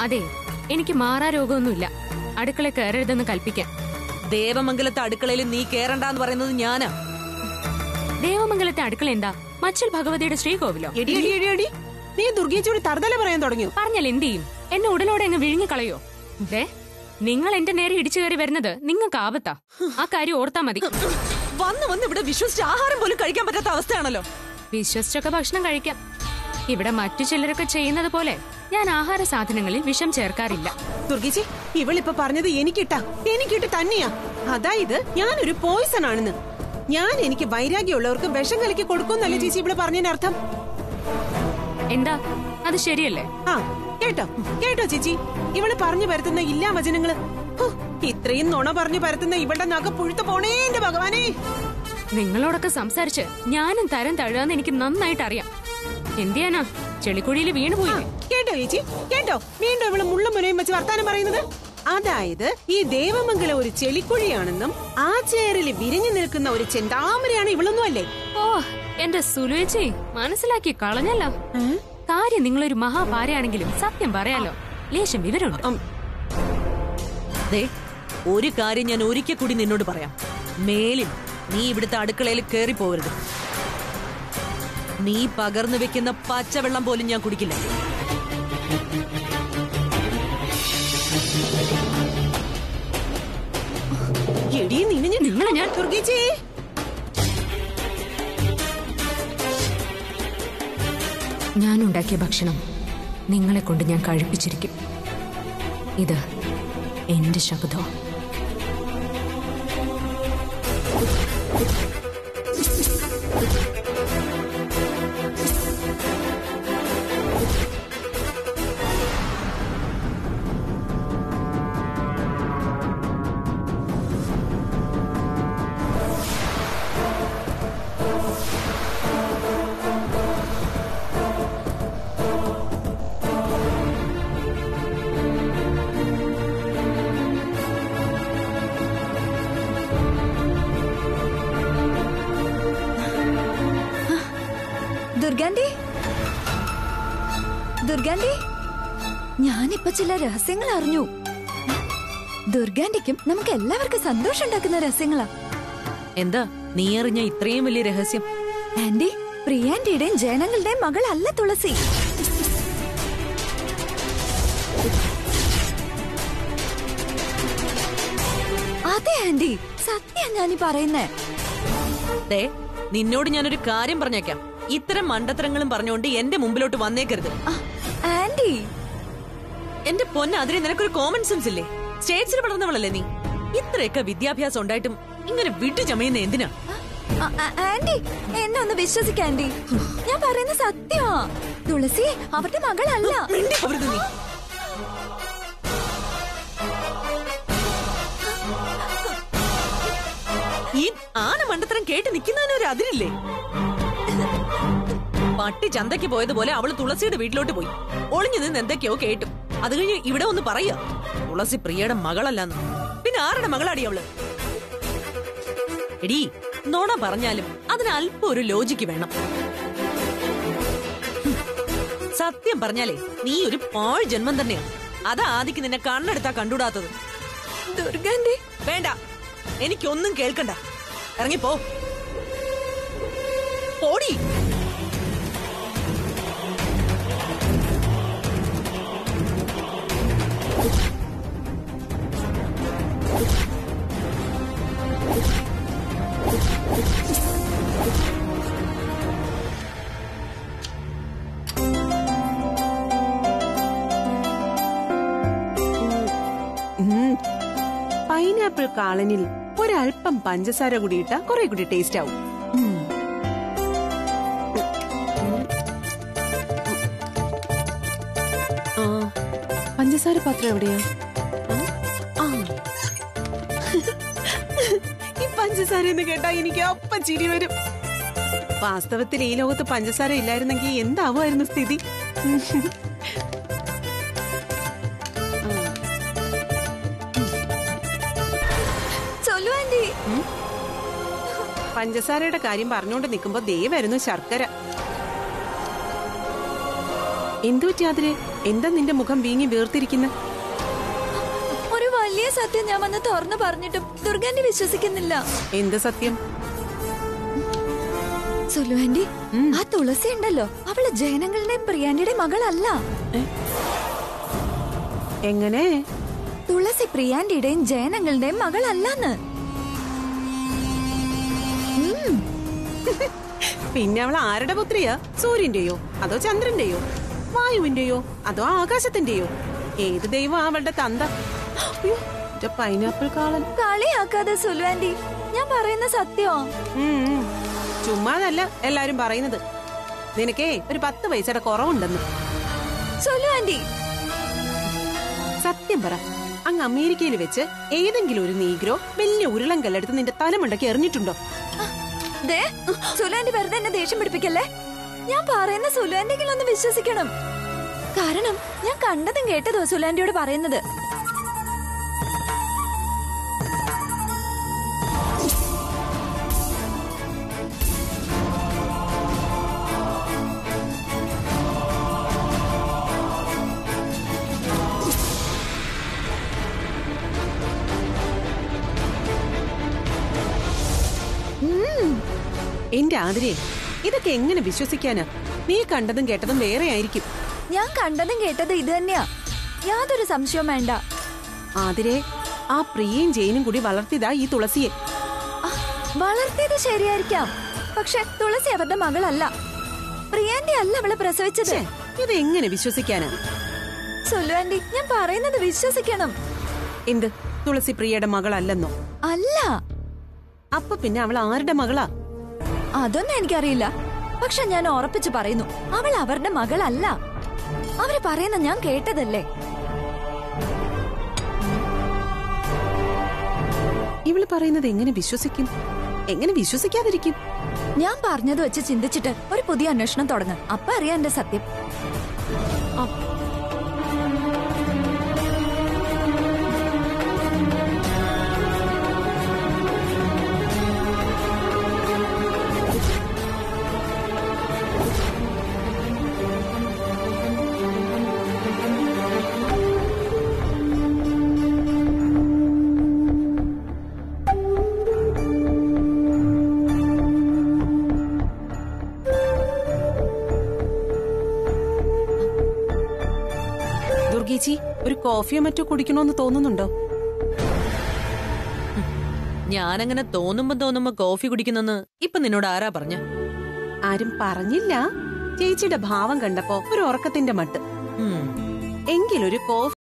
അതെ എനിക്ക് മാറാ രോഗമൊന്നുമില്ല അടുക്കള കയറരുതെന്ന് കൽപ്പിക്കാൻ ദേവമംഗലത്തെ അടുക്കളയിൽ നീ കേറണ്ടെന്ന് പറയുന്നത് ഞാനാ ദേവമംഗലത്തെ അടുക്കള എന്താ മച്ചൽ ഭഗവതിയുടെ ശ്രീകോവിലോ എടി എടി എടി എടി നീ ദുർഗേച്ചോട് തറുതല പറയാൻ തുടങ്ങിയോ പറഞ്ഞാൽ എന്ത് ചെയ്യും എന്നെ ഉടലോടെ അങ്ങ് വിഴിഞ്ഞു കളയോ ദേ നിങ്ങൾ എന്റെ നേരെ ഇടിച്ചു കയറി വരുന്നത് നിങ്ങൾക്ക് ആപത്താ ആ കാര്യം ഓർത്താ മതി വന്ന് വന്ന് ഇവിടെ വിശ്വസിച്ച് ആഹാരം പോലും കഴിക്കാൻ പറ്റാത്ത അവസ്ഥയാണല്ലോ വിശ്വസിച്ചൊക്കെ ഭക്ഷണം കഴിക്കാം ഇവിടെ മറ്റു ചിലരൊക്കെ ചെയ്യുന്നത് പോലെ ഞാൻ ആഹാര സാധനങ്ങളിൽ വിഷം ചേർക്കാറില്ല ദുർഗേച്ചി ഇവളിപ്പൊ പറഞ്ഞത് എനിക്കിട്ടാ എനിക്കിട്ട് തന്നെയാ അതായത് ഞാനൊരു പോയിസൺ ആണെന്ന് ഞാൻ എനിക്ക് വൈരാഗ്യമുള്ളവർക്ക് വിഷം കലക്കി കൊടുക്കുമെന്നല്ലേ ചേച്ചി ഇവിടെ പറഞ്ഞതിന്റെ അർത്ഥം എന്താ അത് ശരിയല്ലേ ആ കേട്ടോ കേട്ടോ ചേച്ചി ഇവള് പറഞ്ഞു പരത്തുന്ന ഇല്ലാ വചനങ്ങള് ഹോ, ഇത്രയും നുണ പറഞ്ഞു പരത്തുന്ന ഇവളുടെ നഖ പുഴുത്തു പോണേ എന്റെ ഭഗവാനേ നിങ്ങളോടൊക്കെ സംസാരിച്ച് ഞാനും തരം തഴുകാന്ന് എനിക്ക് നന്നായിട്ട് അറിയാം എന്തിയാനാ ചെളിക്കുഴിയിൽ വീണു പോയില്ലേ കേട്ടോ ചേച്ചി കേട്ടോ വീണ്ടും ഇവള് മുള്ളും മുനയും വെച്ച് വർത്താനം പറയുന്നത് അതായത് ഈ ദേവമംഗലം ഒരു ചെളിക്കുഴിയാണെന്നും ആ ചേറിൽ വിരിഞ്ഞു നിൽക്കുന്ന ഒരു ചെന്താമരയാണ് ഇവളൊന്നും അല്ലേ ഓ എന്റെ സുലുവേച്ചി മനസ്സിലാക്കി കളഞ്ഞല്ലോ കാര്യം നിങ്ങളൊരു മഹാഭാരയാണെങ്കിലും സത്യം പറയാലോ ലേശം വിവരമുണ്ട് ഉം. ദേ ഒരു കാര്യം ഞാൻ ഒരിക്കൽ കൂടി നിന്നോട് പറയാം മേലിൽ നീ ഇവിടുത്തെ അടുക്കളയിൽ കേറി പോവരുത് നീ പകർന്നു വെക്കുന്ന പച്ചവെള്ളം പോലും ഞാൻ കുടിക്കില്ല എടീ നിന്നെ നിങ്ങളെ ഞാൻ ദുർഗേച്ചി ഞാൻ ഉണ്ടാക്കിയ ഭക്ഷണം നിങ്ങളെ കൊണ്ട് ഞാൻ കഴിപ്പിച്ചിരിക്കും ഇത് എന്റെ ശബ്ദം ദുർഗാന്റി ദുർഗാന്റി ഞാനിപ്പോ ചില രഹസ്യങ്ങൾ അറിഞ്ഞു ദുർഗാന്റിക്കും നമുക്ക് എല്ലാവർക്കും സന്തോഷം ഉണ്ടാക്കുന്ന രഹസ്യങ്ങളാ എന്താ നീ അറിഞ്ഞ ഇത്രയും വലിയ രഹസ്യം ആന്റി പ്രിയാന്റിയുടെയും ജയനങ്ങളുടെയും മകളല്ല തുളസി അതെ ആന്റി സത്യ ഞാനീ പറയുന്നേ ദേ നിന്നോട് ഞാനൊരു കാര്യം പറഞ്ഞേക്കാം ഇത്തരം മണ്ടത്തരങ്ങളും പറഞ്ഞുകൊണ്ട് എന്റെ മുമ്പിലോട്ട് വന്നേക്കരുത് ആ, ആന്റി എന്റെ പൊന്ന അതിന് നിനക്കൊരു കോമൺ സെൻസ് ഇല്ലേ സ്റ്റേറ്റ്സിൽ വളർന്നവളല്ലേ നീ ഇത്രയൊക്കെ വിദ്യാഭ്യാസം ഉണ്ടായിട്ടും ഇങ്ങനെ വിട്ടു ചമയുന്ന എന്തിനാ ആ, ആ, ആന്റി എന്നെ ഒന്ന് വിശ്വസിക്ക ആന്റി ഞാൻ പറയുന്ന സത്യമാ തുളസി അവരുടെ മകളല്ല മിണ്ടി പോകരുത് നീ ഈ ആന മണ്ടത്തരം കേട്ട് നിൽക്കുന്നതിന് ഒരു അതിരില്ലേ പട്ടി ചന്തയ്ക്ക് പോയതുപോലെ അവള് തുളസിയുടെ വീട്ടിലോട്ട് പോയി ഒളിഞ്ഞു നിന്ന് എന്തൊക്കെയോ കേട്ടു അത് കഴിഞ്ഞ് ഇവിടെ ഒന്ന് പറയാ തുളസി പ്രിയയുടെ മകളല്ലെന്ന് പിന്നെ ആരുടെ മകളാടി അവള് എടീ നോണ പറഞ്ഞാലും അതിന് അല്പം ഒരു ലോജിക്ക് വേണം ഹും. സത്യം പറഞ്ഞാലേ നീ ഒരു പാഴ് ജന്മം തന്നെയാ അതാ ആദിക്ക് നിന്നെ കണ്ണെടുത്താ കണ്ടുകൂടാത്തത് ദുർഗാന്റി വേണ്ട എനിക്കൊന്നും കേൾക്കണ്ട ഇറങ്ങിപ്പോ പോടി ഉം. പൈനാപ്പിൾ കാളനിൽ ഒരല്പം പഞ്ചസാര കൂടി ഇട്ടാ കുറെ കൂടി ടേസ്റ്റ് ആവും ഉം. ആ, പഞ്ചസാര പാത്രം എവിടെയാ ആ. ഈ പഞ്ചസാര എന്ന് കേട്ടാ എനിക്ക് അപ്പം ചിരി വരും വാസ്തവത്തിൽ ഈ ലോകത്ത് പഞ്ചസാര ഇല്ലായിരുന്നെങ്കിൽ എന്താവുമായിരുന്നു സ്ഥിതി ചൊല്ലു ആന്റി പഞ്ചസാരയുടെ കാര്യം പറഞ്ഞുകൊണ്ട് നിൽക്കുമ്പോ ദേ വരുന്നു ശർക്കര എന്തു പറ്റിയാതിരെ എന്താ നിന്റെ മുഖം വീങ്ങി വീർത്തിരിക്കുന്ന ഒരു വലിയ സത്യം ഞാൻ വന്ന് തുറന്നു പറഞ്ഞിട്ടും ദുർഗാന്റി വിശ്വസിക്കുന്നില്ല എന്ത് സത്യം സുലു ആന്റി ആ തുളസി ഉണ്ടല്ലോ അവള് ജയനങ്ങളുടെയും പ്രിയാന്റിയുടെ മകളല്ല എങ്ങനെ തുളസി പ്രിയാന്റിയുടെയും ജയനങ്ങളുടെയും മകളല്ലെന്ന് പിന്നെ അവൾ ആരുടെ പുത്രിയാ സൂര്യന്റെയോ അതോ ചന്ദ്രന്റെയോ വായുവിന്റെയോ അതോ ആകാശത്തിന്റെയോ ഏത് ദൈവം അവളുടെ തന്ത അയ്യോ, എന്റെ പൈനാപ്പിൾ കാളൻ കളിയാക്കാതെ സുലു ആന്റി ഞാൻ പറയുന്ന സത്യമോ ഉം, ഉം. ചുമ്മാതല്ല എല്ലാരും പറയുന്നത് നിനക്കേ ഒരു പത്ത് പൈസയുടെ കുറവുണ്ടെന്ന് സുലു ആന്റി സത്യം പറ അങ്ങ് അമേരിക്കയിൽ വെച്ച് ഏതെങ്കിലും ഒരു നീഗ്രോ വലിയ ഉരുളം കല്ലെടുത്ത് നിന്റെ തലമുണ്ടക്കി എറിഞ്ഞിട്ടുണ്ടോ ദേ സുലാന്റി വെറുതെ എന്നെ ദേഷ്യം പിടിപ്പിക്കല്ലേ ഞാൻ പറയുന്ന സുലാന്റിയെങ്കിലും ഒന്ന് വിശ്വസിക്കണം കാരണം ഞാൻ കണ്ടതും കേട്ടതോ സുലാന്റിയോട് പറയുന്നത് എന്റെ ആതിരെ ഇതൊക്കെ എങ്ങനെ വിശ്വസിക്കാനാ നീ കണ്ടതും കേട്ടതും വേറെ ആയിരിക്കും ഞാൻ കണ്ടതും കേട്ടതും ഇത് തന്നെയാ യാതൊരു സംശയവും വേണ്ട ആതിരെ ആ പ്രിയയും ജയിനും കൂടി വളർത്തിയതാ ഈ തുളസിയെ ആ, വളർത്തിയത് ശരിയായിരിക്കാം പക്ഷെ തുളസി അവരുടെ മകളല്ല പ്രിയാന്റി അല്ല അവളെ പ്രസവിച്ചത് ഛേ, ഇത് എങ്ങനെ വിശ്വസിക്കാനാ സുലു ആന്റി ഞാൻ പറയുന്നത് വിശ്വസിക്കണം എന്ത് തുളസി പ്രിയയുടെ മകളല്ലെന്നോ അല്ല അപ്പൊ പിന്നെ അവൾ ആരുടെ മകളാ അതൊന്നും എനിക്കറിയില്ല പക്ഷെ ഞാൻ ഉറപ്പിച്ചു പറയുന്നു അവൾ അവരുടെ മകളല്ല അവര് പറയുന്ന ഞാൻ കേട്ടതല്ലേ ഇവള് പറയുന്നത് എങ്ങനെ വിശ്വസിക്കും എങ്ങനെ വിശ്വസിക്കാതിരിക്കും ഞാൻ പറഞ്ഞത് വെച്ച് ചിന്തിച്ചിട്ട് ഒരു പുതിയ അന്വേഷണം തുടങ്ങാം അപ്പൊ അറിയാം എന്റെ സത്യം ദുർഗേച്ചി ഒരു കോഫിയോ മറ്റോ കുടിക്കണോന്ന് തോന്നുന്നുണ്ടോ ഞാനങ്ങനെ തോന്നുമ്പോ തോന്നുമ്പോ കോഫി കുടിക്കുന്നെന്ന് ഇപ്പൊ നിന്നോട് ആരാ പറഞ്ഞ ആരും പറഞ്ഞില്ല ചേച്ചിയുടെ ഭാവം കണ്ടപ്പോ ഒരു ഉറക്കത്തിന്റെ മട്ട് ഉം എങ്കിലൊരു കോഫി